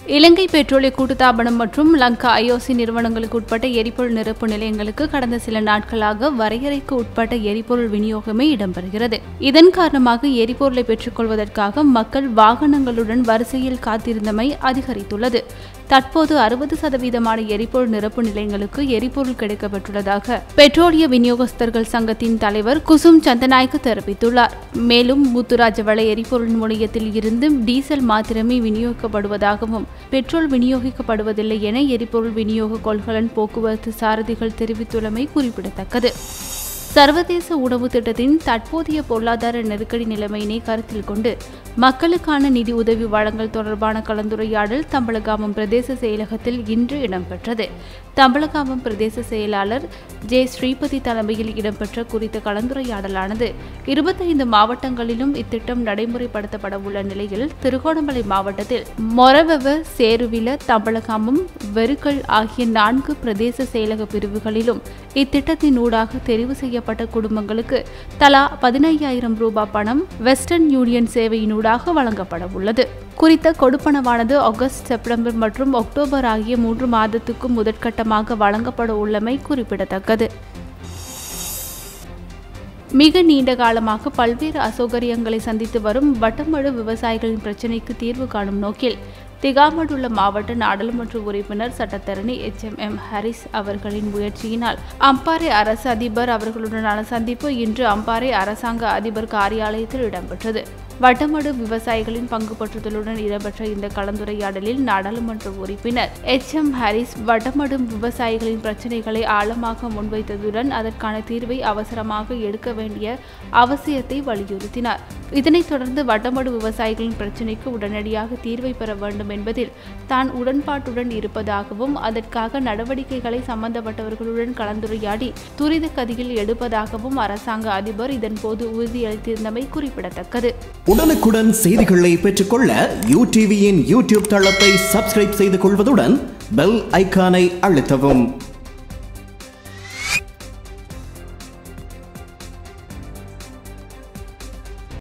இலங்கை பெட்ரோலிய கூட்டுத்தாபனம் மற்றும் லங்கா ஐஓசி நிறுவனங்களுக்கு உட்பட்ட எரிபொருள் நிரப்பு நிலையங்களுக்கு கடந்த சில நாட்களாக வரையறைக்கு உட்பட்ட எரிபொருள் விநியோகமே இடம்பெறுகிறது இதன் காரணமாக எரிபொருளை பெற்றுக்கொள்வதற்காக மக்கள் வாகனங்களுடன் வரிசையில் காத்திருந்தமை அதிகரித்துள்ளது தற்போது அறுபது சதவீதமான எரிபொருள் நிரப்பு நிலையங்களுக்கு எரிபொருள் கிடைக்கப்பெற்றுள்ளதாக பெட்ரோலிய விநியோகஸ்தர்கள் சங்கத்தின் தலைவர் குசும் சந்தநாயக்க தெரிவித்துள்ளார் மேலும் முத்துராஜவள எரிபொருள் முனையத்தில் இருந்து டீசல் மாத்திரமே விநியோகிக்கப்படுவதாகவும் பெட்ரோல் விநியோகிக்கப்படுவதில்லை என எரிபொருள் விநியோக கொள்கலன் போக்குவரத்து சாரதிகள் தெரிவித்துள்ளமை குறிப்பிடத்தக்கது சர்வதேச உணவு திட்டத்தின் தற்போதைய பொருளாதார நெருக்கடி நிலைமையினை கருத்தில் கொண்டு மக்களுக்கான நிதி உதவி வழங்கல் தொடர்பான கலந்துரையாடல் தம்பலகாமம் பிரதேச செயலகத்தில் இன்று இடம்பெற்றது தம்பலகாமம் பிரதேச செயலாளர் ஜே ஸ்ரீபதி தலைமையில் இடம்பெற்ற குறித்த கலந்துரையாடலானது இருபத்தைந்து மாவட்டங்களிலும் இத்திட்டம் நடைமுறைப்படுத்தப்பட உள்ள நிலையில் திருகோணமலை மாவட்டத்தில் மொரவெவ சேருவில தம்பலகாமம் வெறுக்கல் ஆகிய நான்கு பிரதேச செயலக பிரிவுகளிலும் இத்திட்டத்தின் ஊடாக தெரிவு செய்யப்பட்ட குடும்பங்களுக்கு தலா பதினையாயிரம் ரூபாய் பணம் வெஸ்டர்ன் யூனியன் சேவையினூடாக வழங்கப்பட உள்ளது குறித்த கொடுப்பனவானது ஆகஸ்ட் செப்டம்பர் மற்றும் அக்டோபர் ஆகிய மூன்று மாதத்துக்கும் முதற்கட்டமாக வழங்கப்பட உள்ளமை குறிப்பிடத்தக்கது மிக நீண்ட காலமாக பல்வேறு அசௌகரியங்களை சந்தித்து வரும் வட்டமடு விவசாயிகளின் பிரச்சினைக்கு தீர்வு காணும் நோக்கில் திகாமடுள்ள மாவட்ட நாடாளுமன்ற உறுப்பினர் சட்டத்தரணி எச் எம் எம் ஹரிஸ் அவர்களின் முயற்சியினால் அம்பாறை அரசு அதிபர் அவர்களுடனான சந்திப்பு இன்று அம்பாறை அரசாங்க அதிபர் காரியாலயத்தில் இடம்பெற்றது வட்டமடு விவசாயிகளின் பங்கு பற்றுதலுடன் இடம்பெற்ற இந்த கலந்துரையாடலில் நாடாளுமன்ற உறுப்பினர் எச் எம் ஹாரிஸ் வட்டமடு விவசாயிகளின் பிரச்சினைகளை ஆழமாக முன்வைத்ததுடன் அதற்கான தீர்வை அவசரமாக எடுக்க வேண்டிய அவசியத்தை வலியுறுத்தினார் இதனைத் தொடர்ந்து வட்டமடு விவசாயிகளின் பிரச்சினைக்கு உடனடியாக தீர்வை பெற வேண்டும் என்பதில் தான் உடன்பாட்டுடன் இருப்பதாகவும் அதற்காக நடவடிக்கைகளை சம்பந்தப்பட்டவர்களுடன் கலந்துரையாடி துரித கதியில் எடுப்பதாகவும் அரசாங்க அதிபர் இதன்போது உறுதியளித்திருந்தமை குறிப்பிடத்தக்கது உடனுக்குடன் செய்திகளை பெற்றுக்கொள்ள யூ டிவியின் யூடியூப் தளத்தை சப்ஸ்கிரைப் செய்து கொள்வதுடன் பெல் ஐகானை அழுத்தவும்